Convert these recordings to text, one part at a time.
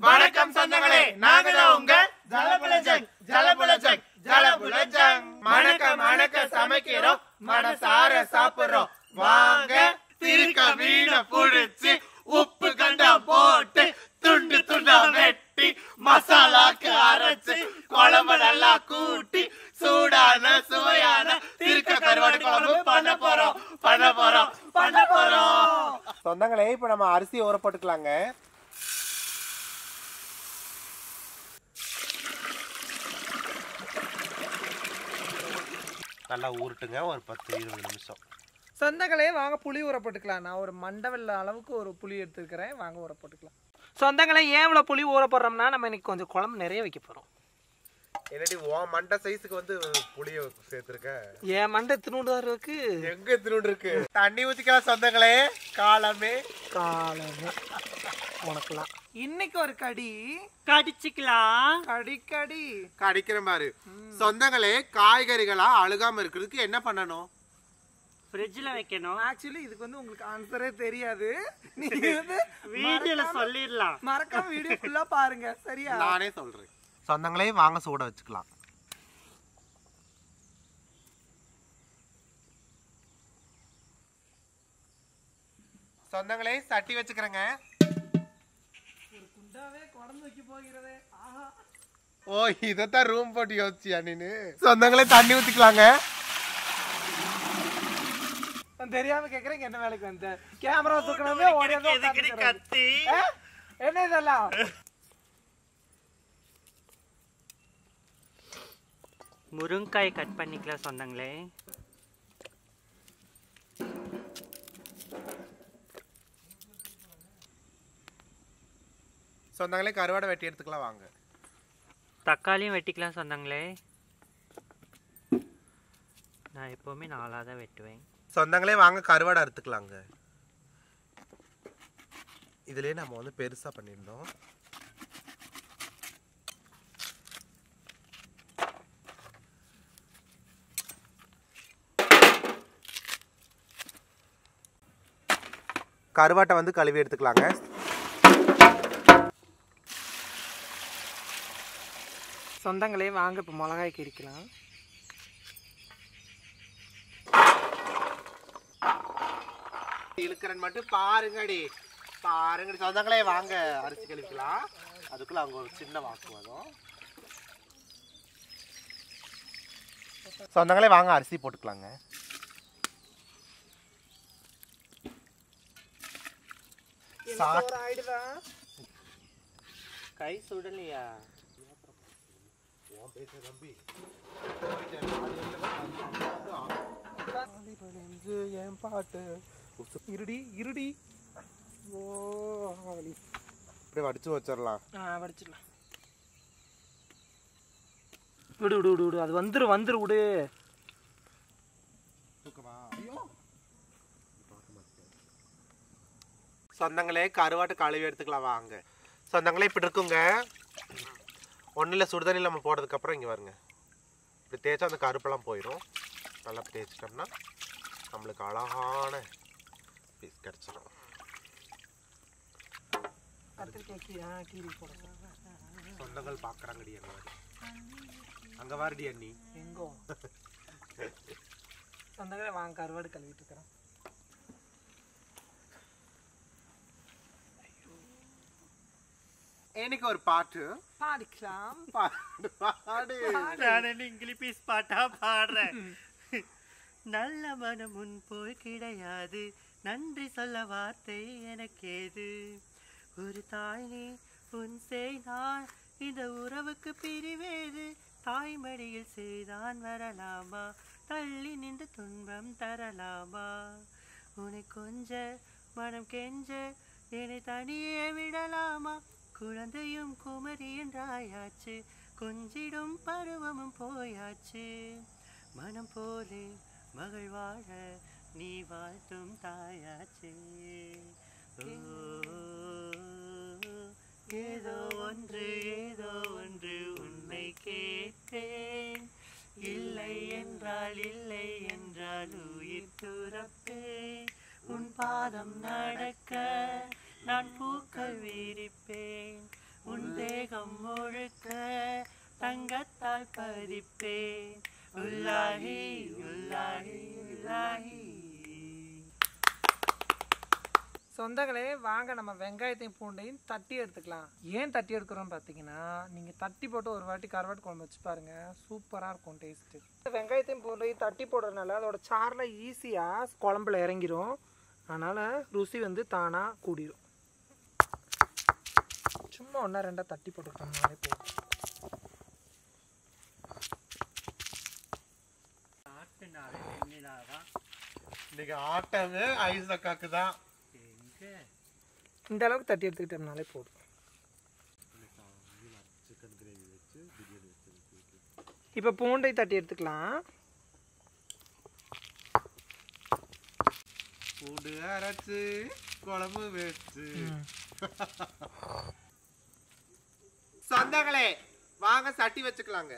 வணக்கம் சொந்தங்களே நாங்க தான் உங்க ஜலபுலஜங் ஜலபுலஜங் ஜலபுலஜங் மணக்க மணக்க சமைக்கிறோம் மனசார சாப்பிடுறோம் வாங்க திருக்க மீனை புடிச்சு உப்பு கண்டா போட்டு துண்டு துண்டா வெட்டி மசாலாக்கு அரைச்சு குழம்பு நல்லா கூட்டி சூடான சுவையான திருக்க கருவாடு குழம்பு பண்ண போறோம் பண்ண போறோம் பண்ண போறோம் சொந்தங்களே இப்ப நம்ம அரிசி ஊற போட்டுக்கலாங்க நல்லா ஊறட்டுங்க ஒரு பத்து இருபது நிமிஷம் சொந்தங்களே வாங்க புளி ஊற போட்டுக்கலாம் நான் ஒரு மண்டவெல்ல அளவுக்கு ஒரு புளி எடுத்துருக்கிறேன் வாங்க ஊற போட்டுக்கலாம் சொந்தங்களே ஏன் இவ்வளோ புளி ஊற போடுறோம்னா நம்ம இன்னைக்கு கொஞ்சம் குழம்பு நிறைய வைக்க போகிறோம் என்னடி உன் மண்டை சைஸுக்கு வந்து புளிய சேர்த்துருக்க ஏன் மண்டை திருநூறு இருக்கு எங்க திருண்டு இருக்கு தண்ணி ஊத்திக்கலாம் சொந்தங்களே காலமே காலமே உனக்குலாம் இன்னைக்கு ஒரு கடி கடிச்சுக்கலாம் கடி கடி கடிக்கிற மாதிரி சொந்தங்களே காய்கறிகளா அழுகாம இருக்கிறதுக்கு என்ன பண்ணணும் ஃப்ரிட்ஜில் வைக்கணும் ஆக்சுவலி இதுக்கு வந்து உங்களுக்கு ஆன்சரே தெரியாது நீங்க வந்து வீடியோல சொல்லிடலாம் மறக்காம வீடியோ ஃபுல்லா பாருங்க சரியா நானே சொல்றேன் சொந்தங்களே வாங்க சூட வச்சுக்கலாம் சொந்தங்களே சட்டி வச்சுக்கிறேங்க குண்டாவே குடம்பு வைக்க போகிறதே ஆஹா ஓ இதத்தான் ரூம் போட்டு யோசிச்சியா நீனு சொந்தங்களே தண்ணி ஊத்திக்கலாங்க நான் தெரியாம கேக்குறேன் என்ன வேலைக்கு வந்த கேமரா தூக்கணுமே ஓடி வந்து உட்கார்ந்துக்கிறது. கத்தி ஆ? என்ன இதெல்லாம் முருங்காய் கட் பண்ணிக்கலாம் சொந்தங்களே சொந்தங்களே கருவாடை வெட்டி எடுத்துக்கலாம் வாங்க தக்காளியும் வெட்டிக்கலாம் சொந்தங்களே நான் எப்போவுமே நாலாக தான் வெட்டுவேன் சொந்தங்களே வாங்க கருவாடை அறுத்துக்கலாங்க இதுலயே நம்ம வந்து பெருசா பண்ணியிருந்தோம் கருவாட்டை வந்து கழுவி எடுத்துக்கலாங்க சொந்தங்களே வாங்க இப்ப மிளகாய் கிரிக்கலாம் இழுக்கிறன் மட்டும் பாருங்கடி பாருங்கடி சொந்தங்களே வாங்க அரிசி கழிக்கலாம் அதுக்குள்ள அங்க ஒரு சின்ன வாக்குவாதம் சொந்தங்களே வாங்க அரிசி போட்டுக்கலாங்க சாட் ஆயிடுதா கை சுடலையா என் பாட்டு இருடி இருடி ஓ வலி அப்படியே வடிச்சு வச்சிடலாம் ஆ படிச்சிடலாம் விடு விடு விடு விடு அது வந்துரு வந்துரு விடு சொந்தங்களே கருவாட்டு கழுவி எடுத்துக்கலாம் வாங்க சொந்தங்களே இப்படி இருக்குங்க ஒன்றில் சுடுதண்ணியில் நம்ம போடுறதுக்கப்புறம் இங்கே வருங்க இப்படி தேய்ச்சா அந்த கருப்பெல்லாம் போயிடும் நல்லா தேய்ச்சிட்டோம்னா நம்மளுக்கு அழகான பீஸ் கிடச்சிடும் கத்திரிக்காய் கீ ஆ கீரி போடுங்க சொந்தங்கள் பார்க்குறாங்கடி அங்கே அங்கே வாரடி அண்ணி எங்கோ சொந்தங்களே வாங்க கருவாடு கழுவிட்டு இருக்கிறேன் எனக்கு ஒரு பாட்டு பாடிக்கலாம் பாடு பாடு நான் இங்கிலீஷ் பீஸ் பாட்டா பாடுறேன் நல்ல மனம் முன் போல் கிடையாது நன்றி சொல்ல வார்த்தை எனக்கேது ஒரு தாய் நீ உன் செய்தான் இந்த உறவுக்கு பிரிவேது தாய்மடியில் செய்தான் வரலாமா தள்ளி நின்று துன்பம் தரலாமா உன்னை கொஞ்ச மனம் கெஞ்ச என்னை தனியே விடலாமா குழந்தையும் குமரி என்றாயாச்சு கொஞ்சிடும் பருவமும் போயாச்சு மனம் போலே மகள் வாழ நீ வாழ்த்தும் தாயாச்சே ஓ, ஏதோ ஒன்று ஏதோ ஒன்று உன்னை கேட்பேன் இல்லை என்றால் இல்லை என்றால் உயிர் துறப்பேன் உன் பாதம் நடக்க நான் பூக்கள் விரிப்பேன் உன் முழுக்க தங்கத்தால் பதிப்பேன் உள்ளாகி உள்ளாகி உள்ளாகி சொந்தங்களே வாங்க நம்ம வெங்காயத்தையும் பூண்டையும் தட்டி எடுத்துக்கலாம் ஏன் தட்டி எடுக்கிறோம் பார்த்தீங்கன்னா நீங்கள் தட்டி போட்டு ஒரு வாட்டி கருவாட்டு குழம்பு வச்சு பாருங்க சூப்பராக இருக்கும் டேஸ்ட்டு வெங்காயத்தையும் பூண்டையும் தட்டி போடுறதுனால அதோட சாரில் ஈஸியாக குழம்புல இறங்கிரும் அதனால் ருசி வந்து தானாக கூடிரும் சும்மா ஒன்றா ரெண்டா தட்டி போட்டுக்கிட்டோம்னாலே போதும் ஆட்டுனாலே வெண்ணிலாதான் இன்னைக்கு ஆட்டமே ஐசக்காக்கு தான் எங்க இந்த அளவுக்கு தட்டி எடுத்துக்கிட்டோம்னாலே போதும் இப்போ பூண்டை தட்டி எடுத்துக்கலாம் பூண்டு அரைச்சு குழம்பு வச்சு சொந்தங்களே வாங்க சட்டி வச்சுக்கலாங்க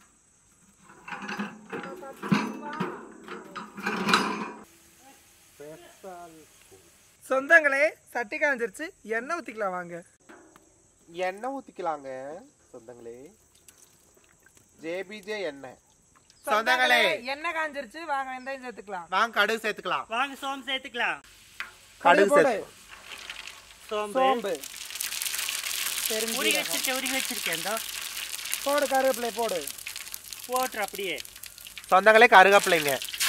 சொந்தங்களே சட்டி காஞ்சிருச்சு எண்ணெய் ஊற்றிக்கலாம் வாங்க எண்ணெய் ஊத்திக்கலாங்க சொந்தங்களே ஜேபிஜே எண்ணெய் சொந்தங்களே எண்ணெய் காஞ்சிருச்சு வாங்க வெந்தயம் சேர்த்துக்கலாம் வாங்க கடுகு சேர்த்துக்கலாம் வாங்க சோம்பு சேர்த்துக்கலாம் கடுகு போடு. சேர்த்து சோம்பு சோம்பு உரி பெருஞ்சீரகம். வச்சிருக்கேன் உரி வச்சிருக்கேன் இந்தோ. போடு கருவேப்பிலை போடு போட்டுரு அப்படியே சொந்தங்களே கருவேப்பிலைங்க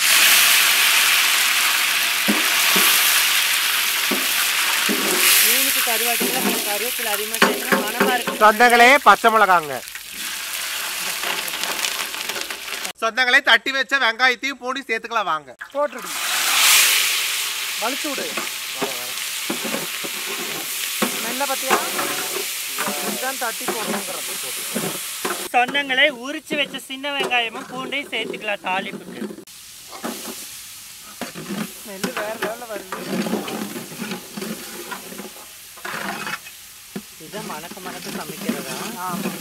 மீனுக்கு கருவாட்டுல கொஞ்சம் கருவேப்பிலை அதிகமாக சேர்க்கணும் மனமா இருக்கு சொந்தங்களே பச்சை மிளகாங்க சொந்தங்களே தட்டி வச்ச வெங்காயத்தையும் பூண்டி சேர்த்துக்கலாம் வாங்க போட்டுடு வலிச்சு விடு மெல்ல பத்தியா இதுதான் தட்டி போடணுங்கிறது சொந்தங்களை உரிச்சு வச்ச சின்ன வெங்காயமும் பூண்டையும் சேர்த்துக்கலாம் தாளிப்புக்கு நெல் வேற லெவலில் வருது இதான் மணக்க மணக்க சமைக்கிறதா ஆமாம்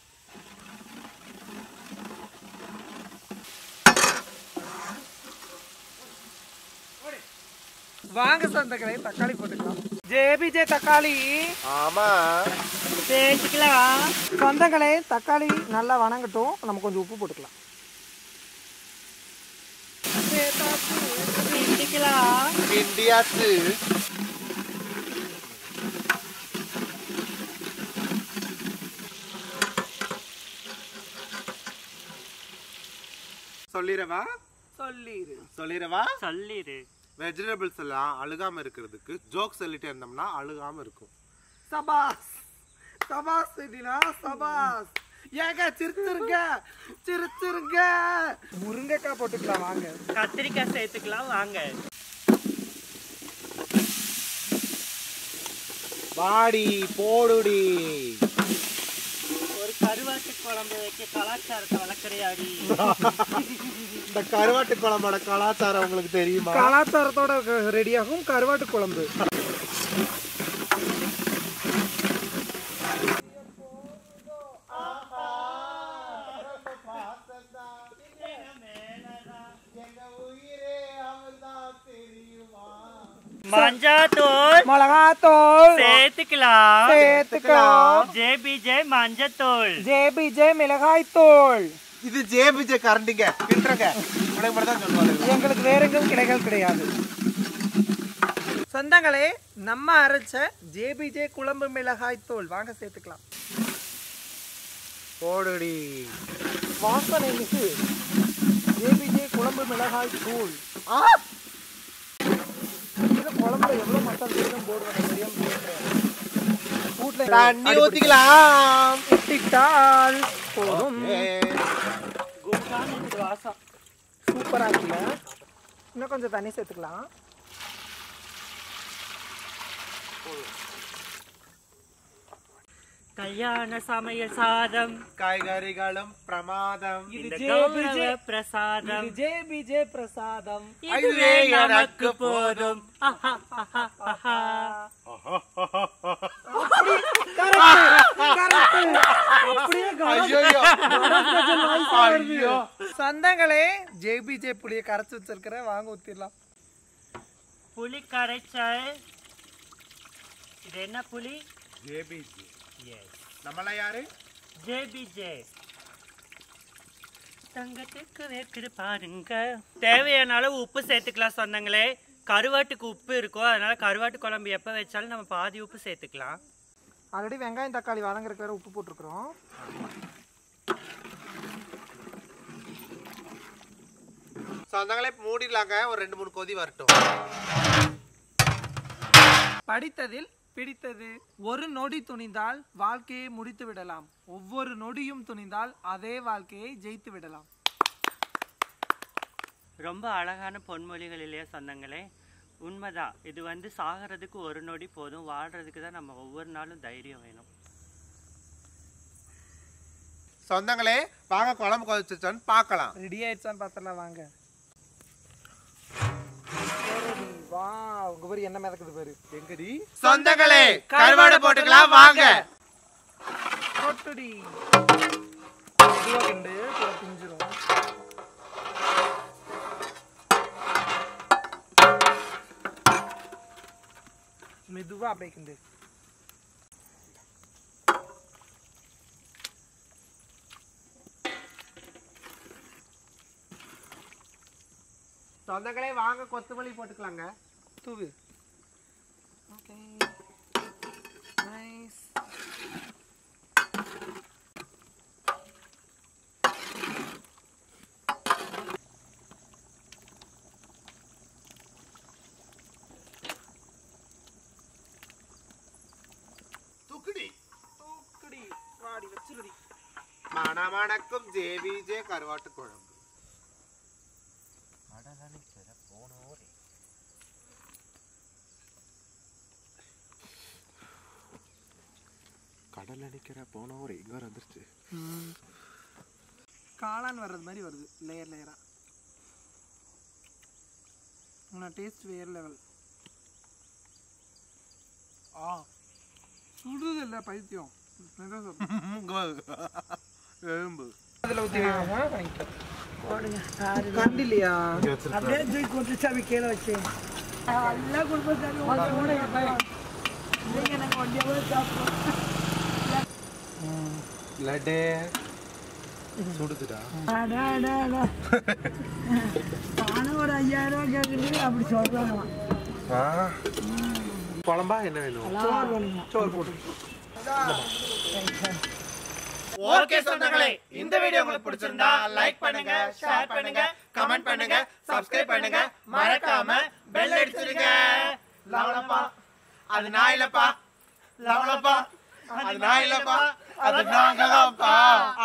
வாங்க சொந்தங்களே தக்காளி போட்டுக்கலாம் ஜேபிஜே தக்காளி ஆமா சேர்த்துக்கலாம் சொந்தங்களே தக்காளி நல்லா வணங்கட்டும் நம்ம கொஞ்சம் உப்பு போட்டுக்கலாம் கிண்டிக்கலாம் இந்தியாச்சு சொல்லிடவா சொல்லிடு சொல்லிடவா சொல்லிடு வெஜிடபிள்ஸ் எல்லாம் அழுகாம இருக்கிறதுக்கு ஜோக் சொல்லிட்டே இருந்தோம்னா அழுகாம இருக்கும் சபாஸ் சபாஸ் செடினா சபாஸ் ஏங்க சிரிச்சிருங்க சிரிச்சிருங்க முருங்கைக்காய் போட்டுக்கலாம் வாங்க கத்திரிக்காய் சேர்த்துக்கலாம் வாங்க வாடி போடுடி ஒரு கருவாட்டு குழம்பு வைக்க கலாச்சாரத்தை வளர்க்குறையாடி இந்த கருவாட்டு குழம்போட கலாச்சாரம் உங்களுக்கு தெரியுமா கலாச்சாரத்தோட ரெடியாகும் கருவாட்டு குழம்பு மஞ்சத்தூள் மிளகாத்தூள் சேர்த்துக்கலாம் சேர்த்துக்கலாம் ஜேபிஜே மஞ்சத்தூள் ஜேபிஜே மிளகாய் தூள் இது ஜேபிஜே கரண்டிங்க கிண்டுறங்க உனக்கு மட்டும் தான் சொல்லுவாங்க எங்களுக்கு வேற எங்கும் கிளைகள் கிடையாது சொந்தங்களே நம்ம அரைச்ச ஜேபிஜே குழம்பு மிளகாய் தூள் வாங்க சேர்த்துக்கலாம் போடுடி வாசனை மிகு ஜேபிஜே குழம்பு மிளகாய் தூள் இதுல குழம்புல எவ்வளவு மசாலா சேர்க்கணும் போடுவாங்க தெரியாம போடுறேன். வீட்ல தண்ணி ஊத்திக்கலாம் ஊத்திட்டால் போதும் கும்கான்னு வாசம் சூப்பரா இருக்குல்ல இன்னும் கொஞ்சம் தண்ணி சேர்த்துக்கலாம் கல்யாண சமையல் சாதம் காய்கறிகளும் பிரமாதம் இந்த ஜே கௌரவ பிஜே. பிரசாதம் இது ஜே பிஜே பிரசாதம் இதுவே நமக்கு போதும் ஆஹா, ஆஹா, ஆஹா. அப்படியே ஐயோ ஐயோ சந்தங்களே ஜேபிஜே புளியை கரைச்சு வச்சிருக்கிறேன் வாங்க ஊத்திடலாம் புளி கரைச்சல் இது என்ன புளி ஜேபிஜே எஸ் நம்மள யாரு ஜேபிஜே தங்கத்துக்கு வேக்குது பாருங்க தேவையான அளவு உப்பு சேர்த்துக்கலாம் சொன்னாங்களே கருவாட்டுக்கு உப்பு இருக்கும் அதனால கருவாட்டு குழம்பு எப்போ வச்சாலும் நம்ம பாதி உப்பு சேர்த்துக்கலாம் ஆல்ரெடி வெங்காயம் தக்காளி வதங்குறதுக்கு வேற உப்பு போட்டிருக்கிறோம் சொந்தங்களே மூடிடலாங்க ஒரு ரெண்டு மூணு கொதி வரட்டும் படித்ததில் பிடித்தது ஒரு நொடி துணிந்தால் வாழ்க்கையை முடித்து விடலாம் ஒவ்வொரு நொடியும் துணிந்தால் அதே வாழ்க்கையை ஜெயித்து விடலாம் ரொம்ப அழகான பொன்மொழிகள் இல்லையா சொன்னாங்களே உண்மைதான் இது வந்து சாகிறதுக்கு ஒரு நொடி போதும் வாழ்றதுக்கு தான் நம்ம ஒவ்வொரு நாளும் தைரியம் வேணும் சொந்தங்களே வாங்க குழம்பு கொதிச்சிச்சான்னு பார்க்கலாம் ரெடி ஆயிடுச்சான்னு பார்த்தலாம் வாங்க வா உங்க பேர் என்ன மிதக்குது பேரு எங்கடி சொந்தங்களே கருவாடு போட்டுக்கலாம் வாங்க கொட்டுடி மெதுவா கிண்டு கூட பிஞ்சிரும் மெதுவா அப்படியே கிண்டு சொந்தங்களே வாங்க கொத்தமல்லி போட்டுக்கலாங்க தூவு ஓகே நைஸ் தூக்குடி தூக்குடி வாடி வச்சிருடி மணமணக்கும் ஜேபிஜே கருவாட்டு குழம்பு கடல் அடிக்கிற போனவர் எங்க வந்துருச்சு காளான் வர்றது மாதிரி வருது லேயர் லேயரா ஆனால் டேஸ்ட் வேறு லெவல் ஆ சுடுது இல்லை பைத்தியம் எறும்பு அதில் ஊற்றி கண்டு இல்லையா அப்படியே தூக்கி கொண்டு சாமி கீழே வச்சு எல்லாம் குடும்பத்தாரி நீங்க நாங்கள் ஒண்டியாவே சாப்பிடுவோம் லட்டு சுடுதுடா அடா, அடா, அடா. பணம் ஒரு ஐயாயிரம் ரூபாய் கேட்குறது அப்படி சொல்றாங்க குழம்பா என்ன வேணும் சோறு வேணுங்க சோறு போட்டு ஓகே சொந்தங்களே இந்த வீடியோ உங்களுக்கு பிடிச்சிருந்தா லைக் பண்ணுங்க ஷேர் பண்ணுங்க கமெண்ட் பண்ணுங்க சப்ஸ்கிரைப் பண்ணுங்க மறக்காம பெல் அடிச்சிருங்க லவலப்பா அது நான் இல்லப்பா லவலப்பா அது நான் இல்லப்பா அது நாங்க தான்ப்பா